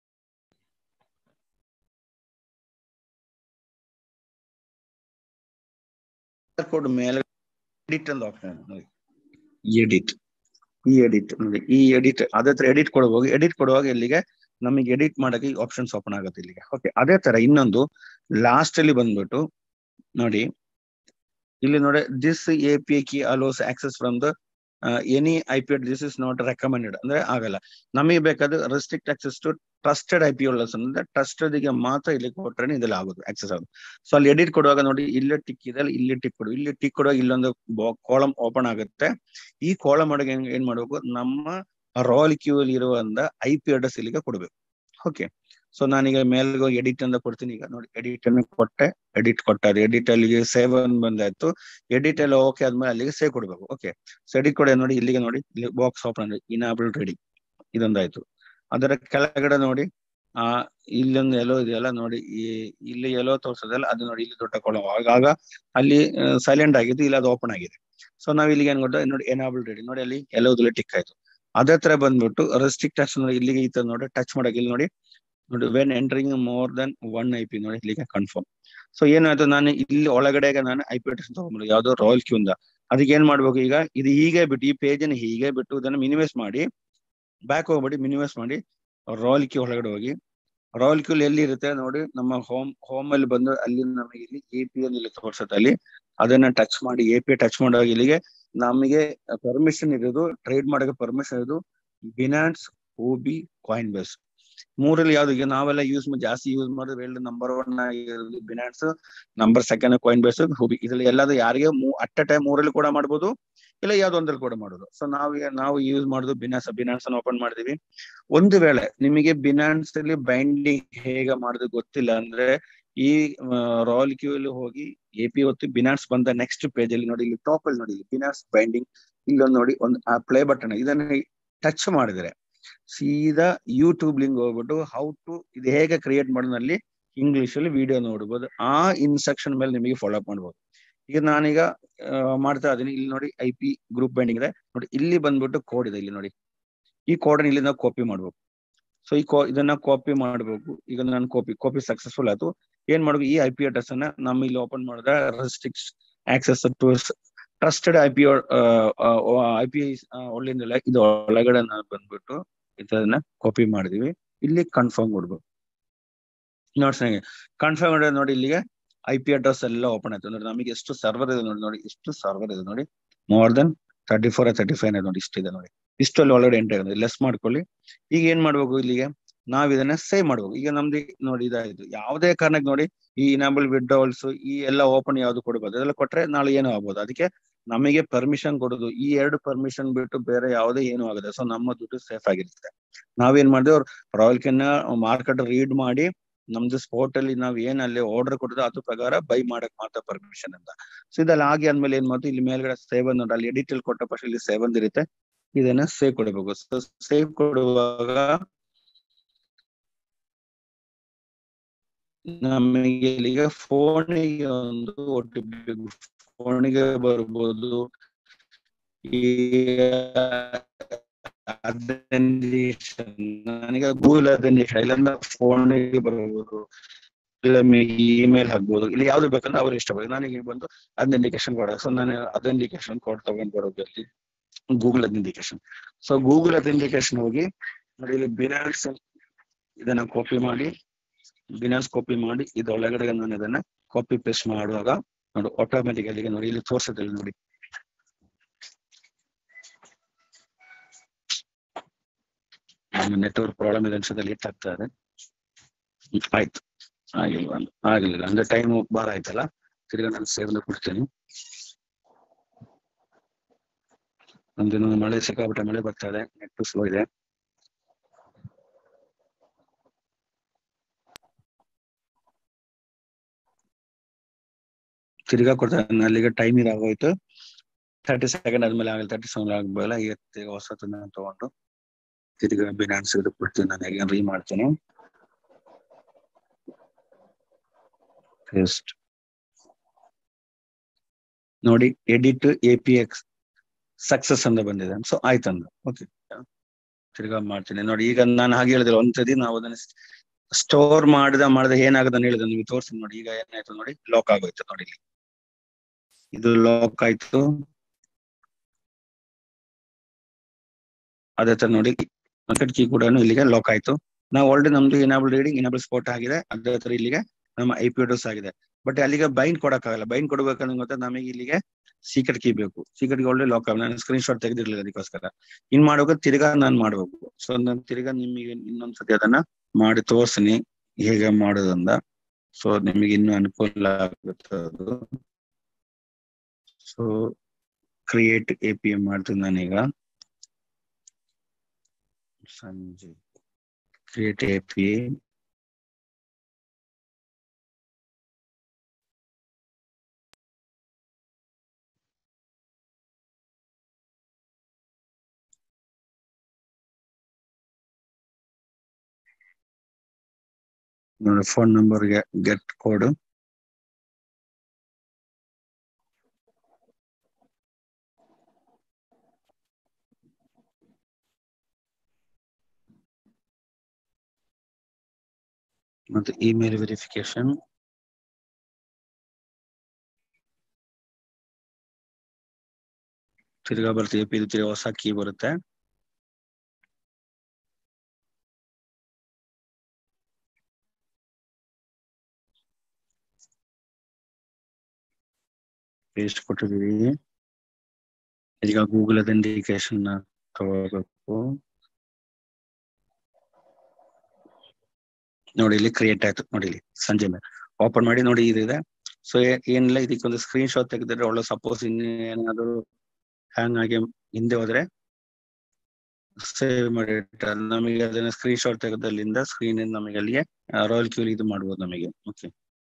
ಕೋಡ್ ಮೇಲೆ ಎಡಿಟ್ ಅಂತ ಆಪ್ಷನ್ ನೋಡಿ ಎಡಿಟ್ ಈ ಎಡಿಟ್ ನೋಡಿ ಈ ಎಡಿಟ್ ಅದೇ ತರ ಎಡಿಟ್ ಕೊಡುವಾಗ ಎಡಿಟ್ ಕೊಡುವಾಗ ಇಲ್ಲಿಗೆ ನಮಗೆ ಎಡಿಟ್ ಮಾಡಕ್ಕೆ ಈ ಆಪ್ಷನ್ಸ್ ಓಪನ್ ಆಗುತ್ತೆ ಇಲ್ಲಿಗೆ ಓಕೆ ಅದೇ ತರ ಇನ್ನೊಂದು ಲಾಸ್ಟ್ ಅಲ್ಲಿ ಬಂದ್ಬಿಟ್ಟು ನೋಡಿ ಇಲ್ಲಿ ನೋಡಿ this A P I key allows access from the any I P this is not recommended ಅಂದ್ರೆ ಆಗಲ್ಲ ನಮಗೆ ಬೇಕಾದ್ರೆ restrict access to trusted I P ಒಳಸ್ ಅಂದ್ರೆ ಟ್ರಸ್ಟೆಡ್ ಗೆ ಮಾತ್ರ ಇಲ್ಲಿ ಕೊಟ್ಟರೆ ಇದೆಲ್ಲ ಆಗೋದು ಆಕ್ಸೆಸ್ ಆಗೋದು ಸೊ ಅಲ್ಲಿ ಎಡಿಟ್ ಕೊಡುವಾಗ ನೋಡಿ ಇಲ್ಲೇ ಟಿಕ್ ಇದೆ ಇಲ್ಲಿ ಟಿಕ್ ಕೊಡು ಇಲ್ಲಿ ಟಿಕ್ ಕೊಡುವಾಗ ಇಲ್ಲೊಂದು ಕಾಲಮ್ ಓಪನ್ ಆಗುತ್ತೆ ಈ ಕಾಲಮ್ ಒಳಗೆ ಏನ್ ಮಾಡ್ಬೇಕು ನಮ್ಮ ರಾಯಲ್ ಕ್ಯೂ ಅಲ್ಲಿ ಇರುವಂತ ಐ ಪಿ ಅಡ್ರೆಸ್ ಇಲ್ಲಿಗೆ ಕೊಡ್ಬೇಕು ಓಕೆ ಸೊ ನಾನೀಗ ಮೇಲ್ಗೆ ಎಡಿಟ್ ಅಂತ ಕೊಡ್ತೀನಿ ಈಗ ನೋಡಿ ಎಡಿಟ್ ಅನ್ನು ಕೊಟ್ಟೆ ಎಡಿಟ್ ಕೊಟ್ಟಾರೆ ಎಡಿಟ್ ಅಲ್ಲಿಗೆ ಸೇವ್ ಅನ್ನು ಬಂದಾಯ್ತು ಎಡಿಟ್ ಎಲ್ಲ ಓಕೆ ಆದ್ಮೇಲೆ ಅಲ್ಲಿಗೆ ಸೇವ್ ಕೊಡ್ಬೇಕು ಓಕೆ ಸೊ ಎಡಿಟ್ ಕೊಡ ನೋಡಿ ಇಲ್ಲಿಗೆ ನೋಡಿ ಇಲ್ಲಿ ಬಾಕ್ಸ್ ಓಪನ್ ಮಾಡಿ ಇನಾಬಲ್ ರೆಡಿ ಇದೊಂದಾಯ್ತು ಅದರ ಕೆಳಗಡೆ ನೋಡಿ ಆ ಇಲ್ಲೊಂದು ಎಲ್ಲೋ ಇದೆಯಲ್ಲ ನೋಡಿ ಈ ಇಲ್ಲಿ ಎಲ್ಲೋ ತೋರ್ಸೋದಲ್ಲ ಅದು ನೋಡಿ ಇಲ್ಲಿ ದೊಡ್ಡ ಕೊಳ ಆಗಾಗ ಅಲ್ಲಿ ಸೈಲೆಂಟ್ ಆಗಿತ್ತು ಇಲ್ಲಿ ಅದು ಓಪನ್ ಆಗಿದೆ ಸೊ ನಾವ್ ಇಲ್ಲಿಗೆ ಏನ್ ಕೊಟ್ಟು ನೋಡಿ ಎನಾಬಲ್ ರೆಡಿ ನೋಡಿ ಅಲ್ಲಿ ಎಲ್ಲೋದ್ರಲ್ಲಿ ಟಿಕ್ ಆಯ್ತು ಅದೇ ತರ ಬಂದ್ಬಿಟ್ಟು ರೆಸ್ಟ್ರಿಕ್ಟ್ ಟಚ್ ನೋಡಿ ಇಲ್ಲಿಗೆ ಈ ತರ ನೋಡಿ ಟಚ್ ಮಾಡಕ್ ಇಲ್ಲಿ ನೋಡಿ ನೋಡಿ when entering more than one I P ನೋಡಿ ಇಲ್ಲಿಗೆ ಕನ್ಫರ್ಮ್ ಸೊ ಏನಾಯ್ತು ನಾನು ಇಲ್ಲಿ ಒಳಗಡೆಗೆ ನಾನು ಐ ಪಿ ಅಡ್ರೆಸ್ ತಗೊಂಡ್ಬಿಡು ಯಾವ್ದೋ ರಾಯಲ್ ಕ್ಯೂ ಇಂದ ಅದಕ್ಕೆ ಏನ್ ಮಾಡ್ಬೇಕು ಈಗ ಇದು ಹೀಗೆ ಬಿಟ್ಟು ಈ ಪೇಜ್ ಅನ್ನು ಹೀಗೆ ಬಿಟ್ಟು ಇದನ್ನ ಮಿನಿಮೈಸ್ ಮಾಡಿ ಬ್ಯಾಕ್ ಹೋಗ್ಬಿಟ್ಟು ಮಿನಿಮೈಸ್ ಮಾಡಿ ರಾಯಲ್ ಕ್ಯೂ ಒಳಗಡೆ ಹೋಗಿ ರಾಯಲ್ ಕ್ಯೂ ಎಲ್ಲಿ ಇರುತ್ತೆ ನೋಡಿ ನಮ್ಮ ಹೋಮ್ ಹೋಮ್ ಅಲ್ಲಿ ಬಂದು ಅಲ್ಲಿ ನಮಗೆ ಇಲ್ಲಿ ಎ ಪಿ ಅಲ್ಲಿ ತೋರ್ಸುತ್ತೆ ಅಲ್ಲಿ ಅದನ್ನ ಟಚ್ ಮಾಡಿ ಎ ಪಿ ಟಚ್ ಮಾಡುವಾಗ ಇಲ್ಲಿಗೆ ನಮಗೆ ಪರ್ಮಿಷನ್ ಇರೋದು ಟ್ರೇಡ್ ಮಾಡಕ್ಕೆ ಪರ್ಮಿಷನ್ ಇರೋದು ಬಿನಾನ್ಸ್ ಓಬಿ ಕಾಯಿನ್ ಬೇಸ್ ಮೂರಲ್ಲಿ ಯಾವ್ದು ಈಗ ನಾವೆಲ್ಲ ಯೂಸ್ ಜಾಸ್ತಿ ಯೂಸ್ ಮಾಡಿದ್ರೆ ಎರಡು ನಂಬರ್ ಒನ್ ಆಗಿರೋದು Binance number second Coinbase Huobi ಇದ್ರಲ್ಲಿ ಎಲ್ಲಾದ್ರು ಯಾರಿಗೆ ಅಟ್ ಅ ಟೈಮ್ ಮೂರಲ್ಲಿ ಕೂಡ ಮಾಡ್ಬೋದು ಇಲ್ಲ ಯಾವ್ದೋ ಒಂದ್ರಲ್ಲಿ ಕೂಡ ಮಾಡೋದು ಸೊ ನಾವು ನಾವು ಯೂಸ್ ಮಾಡೋದು ಬಿನಾನ್ಸ್ ಬಿನಾನ್ಸ್ ಅನ್ನು ಓಪನ್ ಮಾಡಿದೀವಿ ಒಂದು ವೇಳೆ ನಿಮಗೆ ಬಿನಾನ್ಸ್ ಅಲ್ಲಿ ಬೈಂಡಿಂಗ್ ಹೇಗೆ ಮಾಡೋದು ಗೊತ್ತಿಲ್ಲ ಅಂದ್ರೆ ಈ ರಾಯಲ್ ಕ್ಯೂ ಅಲ್ಲಿ ಹೋಗಿ ಎ ಪಿ ಹೊತ್ತು ಬಿನಾನ್ಸ್ ಬಂದ ನೆಕ್ಸ್ಟ್ ಪೇಜ್ ಅಲ್ಲಿ ನೋಡಿ ಇಲ್ಲಿ ಟಾಪ್ ಅಲ್ಲಿ ನೋಡಿ ಇಲ್ಲಿ ಬಿನಾನ್ಸ್ ಬೈಂಡಿಂಗ್ ಇಲ್ಲೊಂದು ನೋಡಿ ಒಂದು ಪ್ಲೇ ಬಟನ್ ಇದನ್ನ ಟಚ್ ಮಾಡಿದ್ರೆ ಸೀದಾ ಯೂಟ್ಯೂಬ್ ಲಿಂಕ್ ಹೋಗ್ಬಿಟ್ಟು ಹೌ ಟು ಇದು ಹೇಗೆ ಕ್ರಿಯೇಟ್ ಮಾಡೋದಲ್ಲಿ ಇಂಗ್ಲಿಷ್ ಅಲ್ಲಿ ವಿಡಿಯೋ ನೋಡ್ಬೋದು ಆ ಇನ್ಸ್ಟ್ರಕ್ಷನ್ ಮೇಲೆ ನಿಮಗೆ ಫಾಲೋ ಅಪ್ ಮಾಡ್ಬೋದು ಈಗ ನಾನೀಗ ಮಾಡ್ತಾ ಇದೀನಿ ಇಲ್ಲಿ ನೋಡಿ ಐ ಪಿ ಗ್ರೂಪ್ ಬೈಂಡಿಂಗ್ ಇದೆ ನೋಡಿ ಇಲ್ಲಿ ಬಂದ್ಬಿಟ್ಟು ಕೋಡ್ ಇದೆ ಇಲ್ಲಿ ನೋಡಿ ಈ ಕೋಡ್ ಇಲ್ಲಿ ನಾವು ಕಾಪಿ ಮಾಡ್ಬೇಕು ಸೊ ಈ ಕೋ ಇದನ್ನ ಕಾಪಿ ಮಾಡ್ಬೇಕು ಈಗ ನಾನು ಕಾಪಿ ಕಾಪಿ ಸಕ್ಸಸ್ಫುಲ್ ಆಯ್ತು ಏನ್ ಮಾಡ್ಬೇಕು ಈ ಐ ಪಿ ಅಡ್ರೆಸ್ ಅನ್ನ ನಮ್ಮ ಇಲ್ಲಿ ಓಪನ್ ಮಾಡಿದ್ರೆ restricts access to trusted I P I P ಒಳ್ಳೆದಿಲ್ಲ ಇದು ಒಳಗಡೆ ನಾವು ಬಂದ್ಬಿಟ್ಟು ಇದನ್ನ ಕಾಪಿ ಮಾಡಿದೀವಿ ಇಲ್ಲಿ ಕನ್ಫರ್ಮ್ ಕೊಡ್ಬೇಕು ನೋಡಿ ಕನ್ಫರ್ಮ್ ಮಾಡಿದ್ರೆ ನೋಡಿ ಇಲ್ಲಿಗೆ ಐ ಪಿ ಅಡ್ರೆಸ್ ಎಲ್ಲ ಓಪನ್ ಆಯ್ತು ನೋಡಿ ನಮಗೆ ಎಷ್ಟು ಸರ್ವರ್ ಇದೆ ನೋಡಿ ನೋಡಿ ಎಷ್ಟು ಸರ್ವರ್ ಇದೆ ನೋಡಿ more than thirty four thirty five ನೋಡಿ ಇಷ್ಟಿದೆ ನೋಡಿ ಇಷ್ಟಲ್ಲಿ ಒಳಗಡೆ ಎಂಟರ್ ಆಗಿದೆ ಲೆಸ್ ಮಾಡ್ಕೊಳ್ಳಿ ಈಗ ಏನ್ ಮಾಡ್ಬೇಕು ಇಲ್ಲಿಗೆ ನಾವ್ ಇದನ್ನ ಸೇವ್ ಮಾಡ್ಬೇಕು ಈಗ ನಮ್ದು ನೋಡಿ ಇದಾಯ್ತು ಯಾವುದೇ ಕಾರಣಕ್ಕೆ ನೋಡಿ ಈ ಇನಾಬಲ್ ವಿಡ್ರಾವಲ್ಸ್ ಈ ಎಲ್ಲ ಓಪನ್ ಯಾವ್ದು ಕೊಡಬಹುದು ಅದೆಲ್ಲ ಕೊಟ್ರೆ ನಾಳೆ ಏನೋ ಆಗ್ಬೋದು ಅದಕ್ಕೆ ನಮಗೆ ಪರ್ಮಿಷನ್ ಕೊಡೋದು ಈ ಎರಡು ಪರ್ಮಿಷನ್ ಬಿಟ್ಟು ಬೇರೆ ಯಾವುದೇ ಏನು ಆಗದೆ ಸೊ ನಮ್ಮ ದುಡ್ಡು ಸೇಫ್ ಆಗಿರುತ್ತೆ ನಾವೇನ್ ಮಾಡಿದ್ವಿ ರಾಯಲ್ ಕೆನ್ನ ಮಾರ್ಕೆಟ್ ರೀಡ್ ಮಾಡಿ ನಮ್ದು ಸ್ಪೋರ್ಟ್ ಅಲ್ಲಿ ನಾವ್ ಏನ್ ಅಲ್ಲಿ ಆರ್ಡರ್ ಕೊಟ್ಟಿದ್ರೆ ಅದ್ರ ಪ್ರಕಾರ ಬೈ ಮಾಡಕ್ ಮಾತ್ರ ಪರ್ಮಿಷನ್ ಅಂತ ಸೊ ಇದೆಲ್ಲ ಆಗಿ ಆದ್ಮೇಲೆ ಏನ್ ಮಾಡ್ತೀವಿ ಇಲ್ಲಿ ಮೇಲ್ಗಡೆ ಸೇವ್ ಅನ್ನು ಅಲ್ಲಿ ಎಡಿಟ್ ಅಲ್ಲಿ ಕೊಟ್ಟ ಪಕ್ಷ ಇಲ್ಲಿ ಸೇವ್ ಅಂತ ಇರುತ್ತೆ ಇದನ್ನ ಸೇವ್ ಕೊಡಬೇಕು ಸೊ ಸೇವ್ ಕೊಡುವಾಗ ನಮಗೆ ಇಲ್ಲಿಗ ಫೋನಿಗೆ ಒಂದು ಒ ಟಿ ಪಿ ಫೋನಿಗೆ ಬರ್ಬೋದು ಈ ನನಗೆ ಗೂಗಲ್ ಅಥೆಂಟಿಕೇಶನ್ ಇಲ್ಲಾಂದ್ರೆ ಫೋನಿಗೆ ಬರ್ಬೋದು ಇಲ್ಲ ಇಮೇಲ್ ಹಾಕ್ಬೋದು ಇಲ್ಲಿ ಯಾವ್ದು ಬೇಕಂದ್ರೆ ಅವ್ರು ಇಷ್ಟಪಟ್ಟು ನನಗೆ ಬಂದು ಅಥೆಂಟಿಕೇಶನ್ ಕೊಡ ಸೊ ನಾನು ಅಥೆಂಟಿಕೇಶನ್ ಕೋಡ್ ತಗೊಂಡ್ ಬರೋದು ಅಲ್ಲಿ Google authentication so Google authentication ಹೋಗಿ ನೋಡಿ ಇಲ್ಲಿ ಬಿನಾನ್ಸ್ ಇದನ್ನ ಕಾಪಿ ಮಾಡಿ ಬಿನಾನ್ಸ್ ಕಾಪಿ ಮಾಡಿ ಇದರೊಳಗಡೆ ನಾನು ಇದನ್ನ ಕಾಪಿ ಪೇಸ್ಟ್ ಮಾಡುವಾಗ ನೋಡಿ ಆಟೋಮೆಟಿಕ್ ಅಲ್ಲಿಗೆ ನೋಡಿ ಇಲ್ಲಿ ತೋರಿಸುತ್ತೆ ನೋಡಿ ನೆಟ್ವರ್ಕ್ ಪ್ರಾಬ್ಲಮ್ ಇದೆ ಅನ್ಸೋದಲ್ಲಿ ಹಿಟ್ ಆಗ್ತಾ ಇದೆ ಆಯ್ತು ಆಗಿಲ್ವಾ ಆಗಿಲ್ಲ ಅಂದ್ರೆ ಟೈಮ್ ಬಾರ ಆಯ್ತಲ್ಲ ತಿರ್ಗಾ ನಾನು ಸೇವ್ ಕೊಡ್ತೀನಿ ನಮ್ದಿನ್ನೊಂದು ಮಳೆ ಸಿಕ್ಕಾಪಟ್ಟೆ ಮಳೆ ಬರ್ತಾ ಇದೆ ನೆಟ್ ಸ್ಲೋ ಇದೆ ತಿರ್ಗಾ ಕೊಡ್ತಾರೆ ಅಲ್ಲಿಗೆ ಟೈಮ್ ಇದಾಗೋಯ್ತು ತರ್ಟಿ ಸೆಕೆಂಡ್ ಆದ್ಮೇಲೆ ಆಗಲ್ಲ ತರ್ಟಿ ಸೆವೆನ್ ಆಗ್ಬೋದಲ್ಲ ಈಗ ತಿರ್ಗಾ ಹೊಸತನ್ನ ತಗೊಂಡು ತಿರ್ಗಾ ಬಿನಾನ್ಸ್ ಇದು ಕೊಡ್ತೀನಿ ನಾನು ಈಗ ರೀ ಮಾಡ್ತೀನಿ ಪೇಸ್ಟ್ ನೋಡಿ edit A P X success ಅಂತ ಬಂದಿದೆ ಸೊ ಆಯ್ತಂದ ಓಕೆ ತಿರ್ಗಾ ಮಾಡ್ತೀನಿ ನೋಡಿ ಈಗ ನಾನು ಹಾಗೆ ಹೇಳಿದ್ರೆ ಒಂದ್ಸತಿ ನಾವು ಅದನ್ನ ಸ್ಟೋರ್ ಮಾಡಿದ ಮಾಡಿದ ಏನಾಗದ ಹೇಳಿದ ನಿಮ್ಗೆ ತೋರಿಸ್ತೀನಿ ನೋಡಿ ಈಗ ಏನಾಯ್ತು ನೋಡಿ ಲಾಕ್ ಆಗೋಯ್ತು ನೋಡಿ ಇಲ್ಲಿ ಇದು ಲಾಕ್ ಆಯ್ತು ಅದೇ ತರ ನೋಡಿ ಮಾರ್ಕೆಟ್ ಕೀ ಕೂಡ ಇಲ್ಲಿಗೆ ಲಾಕ್ ಆಯ್ತು ನಾವು ಆಲ್ರೆಡಿ ನಮ್ದು ಇನಾಬಲ್ ರೀಡಿಂಗ್ ಇನಾಬಲ್ ಸ್ಪಾಟ್ ಆಗಿದೆ ಅದೇ ತರ ಇಲ್ಲಿಗೆ ನಮ್ಮ ಐ ಪಿ ಅಡ್ರೆಸ್ ಆಗಿದೆ ಬಟ್ ಅಲ್ಲಿಗೆ ಬೈನ್ ಕೊಡಕ್ಕಾಗಲ್ಲ ಬೈನ್ ಕೊಡ್ಬೇಕಂದ್ರೆ ಗೊತ್ತಾ ನಮಗೆ ಇಲ್ಲಿಗೆ ಸೀಕ್ರೆಟ್ ಕೀ ಬೇಕು ಸೀಕ್ರೆಟ್ ಕೀ ಆಲ್ರೆಡಿ ಲಾಕ್ ಆಗ ನಾನು ಸ್ಕ್ರೀನ್ ಶಾಟ್ ತೆಗೆದಿರ್ಲಿಲ್ಲ ಅದಕ್ಕೋಸ್ಕರ ಇನ್ ಮಾಡುವಾಗ ತಿರ್ಗಾ ನಾನು ಮಾಡ್ಬೇಕು ಸೊ ನಾನು ತಿರ್ಗಾ ನಿಮಗೆ ಇನ್ನೊಂದ್ಸತಿ ಅದನ್ನ ಮಾಡಿ ತೋರ್ಸ್ತೀನಿ ಹೇಗೆ ಮಾಡೋದಂದ ಸೊ ನಿಮಗೆ ಇನ್ನೂ ಅನುಕೂಲ ಆಗುತ್ತೆ ಅದು so create A P M ಮಾಡ್ತೀನಿ ನಾನೀಗ ಸಂಜೆ ಕ್ರಿಯೇಟ್ ಎ ಪಿ ನೋಡಿ ಫೋನ್ ನಂಬರ್ಗೆ ಗೆಟ್ ಕೋಡ್ ಮತ್ತೆ ಇಮೇಲ್ ವೆರಿಫಿಕೇಶನ್ ತಿರ್ಗಾ ಬರುತ್ತೆ ಎ ಪಿ ತಿರ್ಗಾ ಹೊಸ ಕೀ ಬರುತ್ತೆ ಪೇಸ್ಟ್ ಕೊಟ್ಟಿದ್ದೀವಿ ಈಗ ಗೂಗಲ್ ಅಥೆಂಟಿಕೇಶನ್ ತಗೋಬೇಕು ನೋಡಿ ಇಲ್ಲಿ ಕ್ರಿಯೇಟ್ ಆಯ್ತು ನೋಡಿ ಇಲ್ಲಿ ಸಂಜೆ ಮೇಲೆ ಓಪನ್ ಮಾಡಿ ನೋಡಿ ಇದಿದೆ ಸೊ ಏನಿಲ್ಲ ಇದಕ್ಕೊಂದು ಸ್ಕ್ರೀನ್ ಶಾಟ್ ತೆಗೆದ್ರೆ ಒಳ್ಳೆ ಸಪೋಸ್ ಇನ್ನೇನಾದ್ರು ಹ್ಯಾಂಗ್ ಆಗಿ ಹಿಂದೆ ಹೋದ್ರೆ ಸೇವ್ ಮಾಡಿ ನಮಗೆ ಅದನ್ನ ಸ್ಕ್ರೀನ್ ಶಾಟ್ ತೆಗೆದಲ್ಲಿಂದ ಸ್ಕ್ರೀನ್ ನಮಗೆ ಅಲ್ಲಿಗೆ ರಾಯಲ್ ಕ್ಯೂಲ್ ಇದು ಮಾಡ್ಬೋದು ನಮಗೆ ಓಕೆ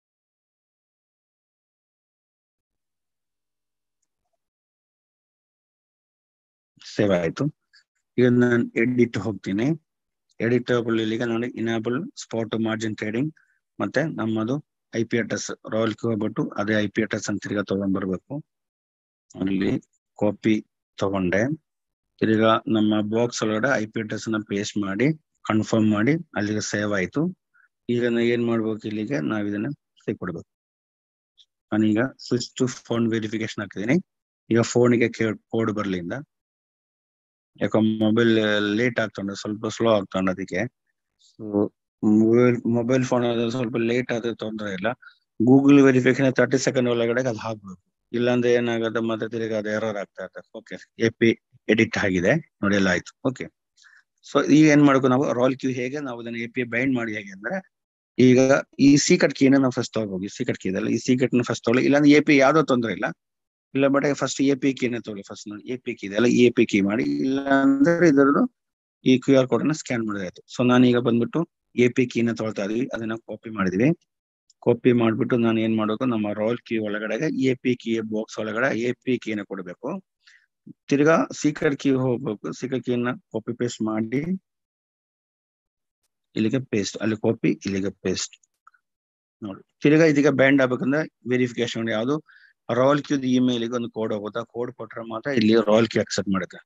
ಸೇವ್ ಆಯ್ತು ಈಗ ನಾನು ಎಡಿಟ್ ಹೋಗ್ತೀನಿ ಎಡಿಟ್ ಇಲ್ಲಿಗೆ ನೋಡಿ ಇನಾಬಲ್ ಸ್ಪಾಟ್ ಮಾರ್ಜಿನ್ ಟ್ರೇಡಿಂಗ್ ಮತ್ತೆ ನಮ್ಮದು I P address Royal Q ಬಿಟ್ಟು ಅದೇ ಐ ಪಿ ಅಡ್ರೆಸ್ ಅಂತ ತಿರ್ಗಾ ತಗೊಂಡ್ ಬರ್ಬೇಕು ಅಲ್ಲಿ ಕಾಪಿ ತಗೊಂಡೆ ತಿರ್ಗಾ ನಮ್ಮ ಬಾಕ್ಸ್ ಒಳಗಡೆ ಐ ಪಿ ಅಡ್ರೆಸ್ ನ ಪೇಸ್ಟ್ ಮಾಡಿ ಕನ್ಫರ್ಮ್ ಮಾಡಿ ಅಲ್ಲಿಗೆ ಸೇವ್ ಆಯ್ತು ಈಗ ನಾವು ಏನ್ ಮಾಡ್ಬೇಕು ಇಲ್ಲಿಗೆ ನಾವ್ ಇದನ್ನ ಸೇವ್ ಕೊಡ್ಬೇಕು ನಾನೀಗ ಸ್ವಿಚ್ ಟು ಫೋನ್ ವೆರಿಫಿಕೇಶನ್ ಹಾಕಿದೀನಿ ಈಗ ಫೋನಿಗೆ ಕೋಡ್ ಬರ್ಲಿಂದ ಯಾಕೋ ಮೊಬೈಲ್ ಲೇಟ್ ಆಗ್ತೊಂಡ ಸ್ವಲ್ಪ ಸ್ಲೋ ಆಗ್ತೊಂಡ ಅದಕ್ಕೆ ಮೊಬೈಲ್ ಮೊಬೈಲ್ ಫೋನ್ ಆದ್ರೆ ಸ್ವಲ್ಪ ಲೇಟ್ ಆದ್ರೆ ತೊಂದರೆ ಇಲ್ಲ ಗೂಗಲ್ ವೆರಿಫಿಕೇಶನ್ ತರ್ಟಿ ಸೆಕೆಂಡ್ ಒಳಗಡೆ ಅದು ಹಾಕ್ಬೇಕು ಇಲ್ಲಾಂದ್ರೆ ಏನಾಗುತ್ತೆ ಮತ್ತೆ ತಿರುಗಿ ಅದು ಎರರ್ ಆಗ್ತಾ ಇರ್ತದೆ ಓಕೆ ಎ ಪಿ ಎಡಿಟ್ ಆಗಿದೆ ನೋಡಿ ಎಲ್ಲ ಆಯ್ತು ಓಕೆ ಸೊ ಈಗ ಏನ್ ಮಾಡ್ಬೇಕು ನಾವು ರಾಯಲ್ ಕ್ಯೂ ಹೇಗೆ ನಾವು ಅದನ್ನ ಎ ಪಿ ಬೈಂಡ್ ಮಾಡಿ ಹೇಗೆ ಅಂದ್ರೆ ಈಗ ಈ ಸೀಕಟ್ ಕೀನ ನಾವು ಫಸ್ಟ್ ತಗೋಬೇಕು ಸೀಕಟ್ ಕೀ ಇದೆಲ್ಲ ಈ ಸೀಕಟ್ ನ ಫಸ್ಟ್ ತಗೊಳ್ಳಿ ಇಲ್ಲಾಂದ್ರೆ ಎ ಪಿ ಯಾವ್ದೋ ತೊಂದರೆ ಇಲ್ಲ ಇಲ್ಲ ಬಟ್ ಫಸ್ಟ್ ಎ ಪಿ ಕೀನ ತಗೊಳ್ಳಿ ಫಸ್ಟ್ ನೋಡಿ ಎ ಪಿ ಕೀ ಇದೆಲ್ಲ ಎ ಪಿ ಕೀ ಮಾಡಿ ಇಲ್ಲ ಅಂದ್ರೆ ಇದರದ್ದು ಈ ಕ್ಯೂ ಆರ್ ಕೋಡ್ ಅನ್ನ ಸ್ಕ್ಯಾನ್ ಮಾಡಿದಾಯ್ತು ಸೊ ನಾನೀಗ ಬಂದ್ಬಿಟ್ಟು ಎ ಪಿ ಕೀನ ತೊಳ್ತಾ ಇದೀವಿ ಅದನ್ನ ಕಾಪಿ ಮಾಡಿದೀವಿ ಕಾಪಿ ಮಾಡ್ಬಿಟ್ಟು ನಾನು ಏನ್ ಮಾಡ್ಬೇಕು ನಮ್ಮ ರೋಲ್ ಕೀ ಒಳಗಡೆ ಎ ಪಿ ಕೀ ಬಾಕ್ಸ್ ಒಳಗಡೆ ಎ ಪಿ ಕೀನ ಕೊಡ್ಬೇಕು ತಿರ್ಗಾ ಸೀಕ್ರೆಟ್ ಕೀ ಹೋಗ್ಬೇಕು ಸೀಕ್ರೆಟ್ ಕೀನ ಕಾಪಿ ಪೇಸ್ಟ್ ಮಾಡಿ ಇಲ್ಲಿಗೆ ಪೇಸ್ಟ್ ಅಲ್ಲಿ ಕಾಪಿ ಇಲ್ಲಿಗೆ ಪೇಸ್ಟ್ ನೋಡಿ ತಿರ್ಗಾ ಇದೀಗ ಬ್ಯಾಂಡ್ ಆಗ್ಬೇಕಂದ್ರೆ ವೆರಿಫಿಕೇಶನ್ ಯಾವುದು ರಾಯಲ್ ಕ್ಯೂದ್ ಇಮೇಲ್ಗೆ ಒಂದು ಕೋಡ್ ಹೋಗುತ್ತೆ ಕೋಡ್ ಕೊಟ್ರೆ ಮಾತ್ರ ಇಲ್ಲಿ ರಾಯಲ್ ಕ್ಯೂ ಅಕ್ಸೆಪ್ಟ್ ಮಾಡುತ್ತೆ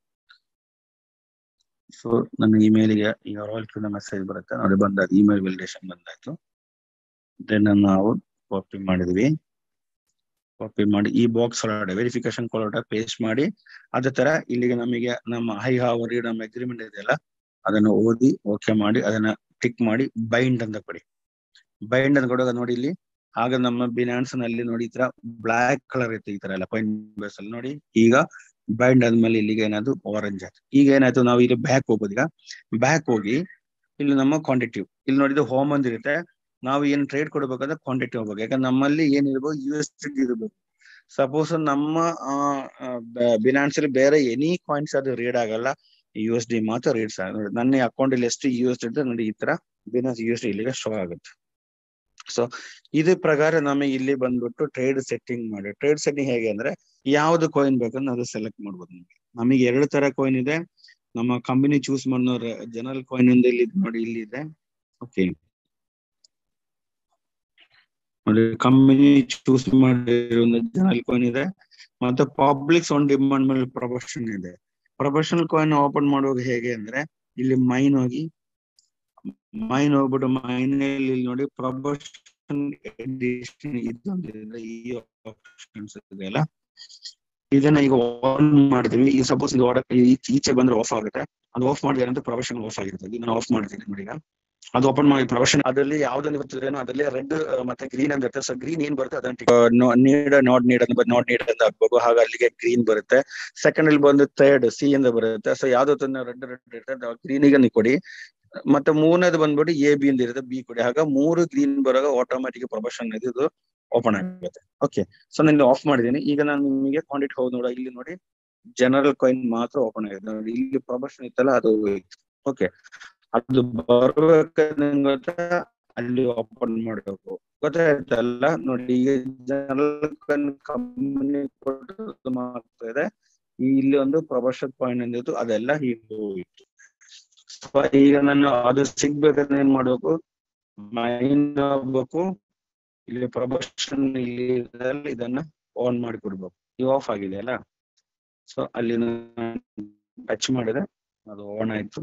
ಸೊ ನನ್ನ ಇಮೇಲ್ಗೆ ಈಗ ರಾಯಲ್ ಕ್ಯೂನ ಮೆಸೇಜ್ ಬರುತ್ತೆ ನೋಡಿ ಬಂದ ಇಮೇಲ್ ವ್ಯಾಲಿಡೇಷನ್ ಬಂದಾಯ್ತು ದೆನ್ ನಾವು ಕಾಪಿ ಮಾಡಿದ್ವಿ ಕಾಪಿ ಮಾಡಿ ಈ ಬಾಕ್ಸ್ ಒಳಗಡೆ ವೆರಿಫಿಕೇಶನ್ ಕೊಳಗಡೆ ಪೇಸ್ಟ್ ಮಾಡಿ ಅದೇ ತರ ಇಲ್ಲಿಗೆ ನಮಗೆ ನಮ್ಮ ಹೈ ಹಾವರಿ ನಮ್ಮ ಅಗ್ರಿಮೆಂಟ್ ಇದೆಯಲ್ಲ ಅದನ್ನು ಓದಿ ಓಕೆ ಮಾಡಿ ಅದನ್ನ ಟಿಕ್ ಮಾಡಿ ಬೈಂಡ್ ಅಂತ ಕೊಡಿ ಬೈಂಡ್ ಅಂತ ಕೊಡುವಾಗ ನೋಡಿ ಇಲ್ಲಿ ಆಗ ನಮ್ಮ ಬಿನಾನ್ಸ್ ನಲ್ಲಿ ನೋಡಿ ಈ ತರ ಬ್ಲಾಕ್ ಕಲರ್ ಇತ್ತು ಈ ತರ ಎಲ್ಲ ಪಾಯಿಂಟ್ ಬೇಸ್ ಅಲ್ಲಿ ನೋಡಿ ಈಗ ಬೈಂಡ್ ಆದ್ಮೇಲೆ ಇಲ್ಲಿಗೆ ಏನಾದ್ರು ಆರೆಂಜ್ ಆಯ್ತು ಈಗ ಏನಾಯ್ತು ನಾವು ಇಲ್ಲಿ ಬ್ಯಾಕ್ ಹೋಗೋದು ಈಗ ಬ್ಯಾಕ್ ಹೋಗಿ ಇಲ್ಲಿ ನಮ್ಮ ಕ್ವಾಂಟಿಟಿವ್ ಇಲ್ಲಿ ನೋಡಿದ್ರೆ ಹೋಮ್ ಅಂತ ಇರುತ್ತೆ ನಾವು ಏನ್ ಟ್ರೇಡ್ ಕೊಡ್ಬೇಕಂದ್ರೆ ಕ್ವಾಂಟಿಟಿ ಹೋಗ್ಬೇಕು ಯಾಕಂದ್ರೆ ನಮ್ಮಲ್ಲಿ ಏನಿರ್ಬೇಕು ಯು ಎಸ್ ಡಿ ಇರ್ಬೇಕು ಸಪೋಸ್ ನಮ್ಮ ಬಿನಾನ್ಸ್ ಅಲ್ಲಿ ಬೇರೆ ಎನಿ ಕಾಯಿನ್ಸ್ ಅದು ರೀಡ್ ಆಗಲ್ಲ ಯು ಎಸ್ ಡಿ ಮಾತ್ರ ರೀಡ್ಸ್ ನೋಡಿ ನನ್ನ ಅಕೌಂಟ್ ಅಲ್ಲಿ ಎಷ್ಟು ಯು ಎಸ್ ಡಿ ನೋಡಿ ಈ ತರ ಬಿನಾನ್ಸ್ ಯು ಎಸ್ ಡಿ ಇಲ್ಲಿಗೆ ಶೋ ಆಗುತ್ತೆ ಸೊ ಇದ್ರ ಪ್ರಕಾರ ನಮಗೆ ಇಲ್ಲಿ ಬಂದ್ಬಿಟ್ಟು ಟ್ರೇಡ್ ಸೆಟ್ಟಿಂಗ್ ಮಾಡಿ ಟ್ರೇಡ್ ಸೆಟ್ಟಿಂಗ್ ಹೇಗೆ ಅಂದ್ರೆ ಯಾವ್ದು ಕಾಯಿನ್ ಬೇಕಂದ್ರೆ ಅದು ಸೆಲೆಕ್ಟ್ ಮಾಡ್ಬೋದು ನಮಗೆ ನಮಗೆ ಎರಡು ತರ ಕಾಯಿನ್ ಇದೆ ನಮ್ಮ ಕಂಪನಿ ಚೂಸ್ ಮಾಡೋ ಜನರಲ್ ಕಾಯಿನ್ ಒಂದು ಇಲ್ಲಿ ನೋಡಿ ಇಲ್ಲಿ ಇದೆ ಓಕೆ ನೋಡಿ ಕಂಪನಿ ಚೂಸ್ ಮಾಡಿರೋ ಜನರಲ್ ಕಾಯಿನ್ ಇದೆ ಮತ್ತೆ ಪಬ್ಲಿಕ್ಸ್ ಆನ್ ಡಿಮಾಂಡ್ ಮೇಲೆ ಪ್ರೊಫೆಷನ್ ಇದೆ ಪ್ರೊಫೆಷನಲ್ ಕಾಯಿನ್ ಓಪನ್ ಮಾಡುವಾಗ ಹೇಗೆ ಅಂದ್ರೆ ಇಲ್ಲಿ ಮೈನ್ ಹೋಗಿ ಮೈನ್ ಹೋಗ್ಬಿಟ್ಟು ಮೈನ್ ಇಲ್ಲಿ ನೋಡಿ ಪ್ರೊಫೆಷನ್ ಎಡಿಷನ್ ಇದೊಂದಿದೆ ಈ ಆಪ್ಷನ್ಸ್ ಇದೆಯಲ್ಲ ಇದನ್ನ ಈಗ ಆನ್ ಮಾಡ್ತೀವಿ ಈ ಸಪೋಸ್ ಇದು ಆರ್ಡರ್ ಈಚೆ ಬಂದ್ರೆ ಆಫ್ ಆಗುತ್ತೆ ಅದು ಆಫ್ ಮಾಡಿದ್ರೆ ಅಂತ ಪ್ರೊಫೆಷನ್ ಆಫ್ ಆಗಿರುತ್ತೆ ಈಗ ನಾನು ಆಫ್ ಮಾಡ್ತೀನಿ ನೋಡಿ ಈಗ ಅದು ಓಪನ್ ಮಾಡಿ ಪ್ರೊಫೆಷನ್ ಅದರಲ್ಲಿ ಯಾವ್ದಲ್ಲಿ ಬರ್ತಿದ್ರೇನೋ ಅದರಲ್ಲಿ ರೆಡ್ ಮತ್ತೆ ಗ್ರೀನ್ ಅಂತ ಇರುತ್ತೆ ಸೊ ಗ್ರೀನ್ ಏನ್ ಬರುತ್ತೆ ಅದನ್ನ ನೀಡ್ ನಾಟ್ ನೀಡ್ ಅಂತ ನಾಟ್ ನೀಡ್ ಅಂತ ಹಾಕ್ಬೇಕು ಹಾಗೆ ಅಲ್ಲಿಗೆ ಗ್ರೀನ್ ಬರುತ್ತೆ ಸೆಕೆಂಡ್ ಅಲ್ಲಿ ಬಂದು ಥರ್ಡ್ ಸಿ ಅಂತ ಬರುತ್ತೆ ಸೊ ಯಾವ್ದು ರೆಡ್ ರೆಡ್ ಇರುತ್ತೆ ಗ್ರೀನಿಗೆ ನೀವು ಕೊಡಿ ಮತ್ತೆ ಮೂರನೇದು ಬಂದ್ಬಿಟ್ಟು ಎ ಬಿ ಅಂತ ಇರುತ್ತೆ ಬಿ ಕೊಡಿ ಆಗ ಮೂರು ಗ್ರೀನ್ ಬರುವಾಗ ಆಟೋಮ್ಯಾಟಿಕ್ ಪ್ರೊಫೆಷನ್ ಇದು ಓಪನ್ ಆಗುತ್ತೆ ಓಕೆ ಸೊ ನಾನು ಆಫ್ ಮಾಡಿದ್ದೀನಿ ಈಗ ನಾನು ನಿಮಗೆ ಕ್ವಾಂಟಿಟಿ ಹೋಗಿ ನೋಡ ಇಲ್ಲಿ ನೋಡಿ ಜನರಲ್ ಕಾಯಿನ್ ಮಾತ್ರ ಓಪನ್ ಆಗಿದೆ ನೋಡಿ ಇಲ್ಲಿ ಪ್ರೊಫೆಷನ್ ಇತ್ತಲ್ಲ ಅದು ಓಕೆ ಅದು ಬರ್ಬೇಕಂತ ಅಲ್ಲಿ ಓಪನ್ ಮಾಡಬೇಕು ಗೊತ್ತಾಯ್ತಲ್ಲ ನೋಡಿ ಈಗ ಜನರಲ್ ಕಾಯಿನ್ ಕಂಪನಿ ಕೊಟ್ಟು ಮಾಡ್ತಾ ಇದೆ ಇಲ್ಲಿ ಒಂದು ಪ್ರೊಫೆಷನ್ ಪಾಯಿಂಟ್ ಅಂದಿತ್ತು ಅದೆಲ್ಲ ಹೀಗೆ ಹೋಗಿತ್ತು ಈಗ ನಾನು ಅದು ಸಿಗ್ಬೇಕಂದ್ರೆ ಏನ್ ಮಾಡ್ಬೇಕು ಮೈನ್ ಆಗ್ಬೇಕು ಇಲ್ಲಿ ಪ್ರೊಫೆಷನ್ ಇಲ್ಲಿ ಇದನ್ನ ಆನ್ ಮಾಡಿ ಕೊಡ್ಬೇಕು ಇದು ಆಫ್ ಆಗಿದೆ ಅಲ್ಲ ಸೊ ಅಲ್ಲಿ ಟಚ್ ಮಾಡಿದ್ರೆ ಅದು ಆನ್ ಆಯ್ತು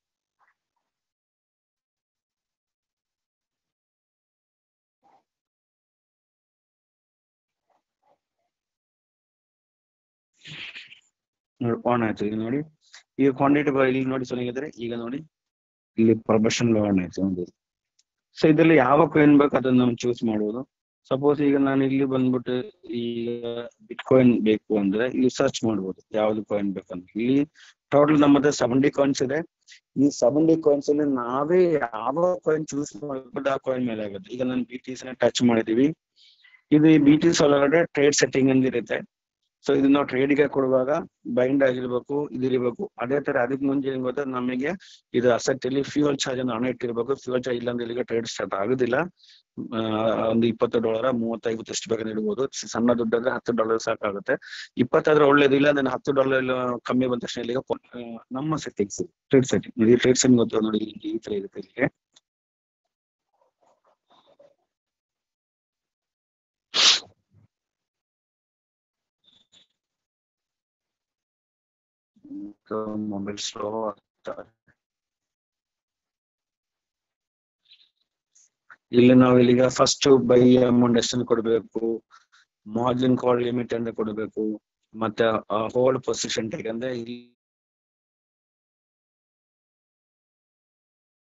ಆನ್ ಆಯ್ತು ಈಗ ನೋಡಿ ಈಗ ಕ್ವಾಂಟಿಟಿ ಇಲ್ಲಿ ನೋಡಿ ಚೆನ್ನಾಗಿದ್ರೆ ಈಗ ನೋಡಿ ಇಲ್ಲಿ ಪ್ರೊಫೆಷನ್ ಆನ್ ಆಯ್ತು ಒಂದು ಸೊ ಇದರಲ್ಲಿ ಯಾವ ಕಾಯಿನ್ ಬೇಕು ಅದನ್ನ ನಾವು ಚೂಸ್ ಮಾಡುವುದು ಸಪೋಸ್ ಈಗ ನಾನು ಇಲ್ಲಿ ಬಂದ್ಬಿಟ್ಟು ಈಗ ಬಿಟ್ ಕಾಯಿನ್ ಬೇಕು ಅಂದ್ರೆ ಇಲ್ಲಿ ಸರ್ಚ್ ಮಾಡ್ಬೋದು ಯಾವ್ದು ಕಾಯಿನ್ ಬೇಕಂತ ಇಲ್ಲಿ ಟೋಟಲ್ ನಮ್ಮ ಹತ್ರ ಸೆವೆಂಟಿ ಕಾಯಿನ್ಸ್ ಇದೆ ಈ ಸೆವೆಂಟಿ ಕಾಯಿನ್ಸ್ ಅಲ್ಲಿ ನಾವೇ ಯಾವ ಕಾಯಿನ್ ಚೂಸ್ ಮಾಡ್ಬೋದು ಆ ಕಾಯಿನ್ ಮೇಲೆ ಆಗುತ್ತೆ ಈಗ ನಾನು ಬಿ ಟಿ ನ ಟಚ್ ಮಾಡಿದೀವಿ ಇದು ಬಿ ಟಿ ಒಳಗಡೆ ಟ್ರೇಡ್ ಸೆಟ್ಟಿಂಗ್ ಅಂತ ಇರುತ್ತೆ ಸೊ ಇದು ನಾವು ಟ್ರೇಡ್ಗೆ ಕೊಡುವಾಗ ಬೈಂಡ್ ಆಗಿರ್ಬೇಕು ಇದಿರ್ಬೇಕು ಅದೇ ತರ ಅದಕ್ಕೆ ಮುಂಚೆ ಏನ್ ಗೊತ್ತಾ ನಮಗೆ ಇದು ಅಸೆಟ್ ಅಲ್ಲಿ ಫ್ಯೂಯಲ್ ಚಾರ್ಜ್ ಅನ್ನು ಹಣ ಇಟ್ಟಿರ್ಬೇಕು ಫ್ಯೂಯಲ್ ಚಾರ್ಜ್ ಇಲ್ಲ ಅಂದ್ರೆ ಇಲ್ಲಿಗೆ ಟ್ರೇಡ್ ಸ್ಟಾರ್ಟ್ ಆಗುದಿಲ್ಲ ಒಂದು ಇಪ್ಪತ್ತು ಡಾಲರ್ ಮೂವತ್ತೈವತ್ತು ಎಷ್ಟು ಬೇಕಾದ್ರೆ ಇಡ್ಬೋದು ಸಣ್ಣ ದುಡ್ಡು ಅಂದ್ರೆ ಹತ್ತು ಡಾಲರ್ ಸಾಕಾಗುತ್ತೆ ಇಪ್ಪತ್ತಾದ್ರೆ ಒಳ್ಳೇದು ಇಲ್ಲ ಅಂದ್ರೆ ಹತ್ತು ಡಾಲರ್ ಕಮ್ಮಿ ಬಂದ ತಕ್ಷಣ ಇಲ್ಲಿಗೆ ನಮ್ಮ ಸೆಟ್ಟಿಂಗ್ಸ್ ಟ್ರೇಡ್ ಸೆಟ್ಟಿಂಗ್ ನೋಡಿ ಟ್ರೇಡ್ ಸೆಟ್ಟಿಂಗ್ ಗೊತ್ತು ನೋಡಿ ಈ ತರ ಇರುತ್ತೆ ಇಲ್ಲಿಗೆ ಮೊಬೈಲ್ ಸ್ಲೋ ಇಲ್ಲಿ ನಾವು ಇಲ್ಲಿಗ ಫಸ್ಟ್ ಬೈ ಅಮೌಂಟ್ ಎಷ್ಟನ್ನು ಕೊಡಬೇಕು ಮಾರ್ಜಿನ್ ಕಾಲ್ ಲಿಮಿಟ್ ಅಂತ ಕೊಡಬೇಕು ಮತ್ತೆ ಹೋಲ್ಡ್ ಪೊಸಿಷನ್ ಟೇಕ್ ಅಂದ್ರೆ ಇಲ್ಲಿ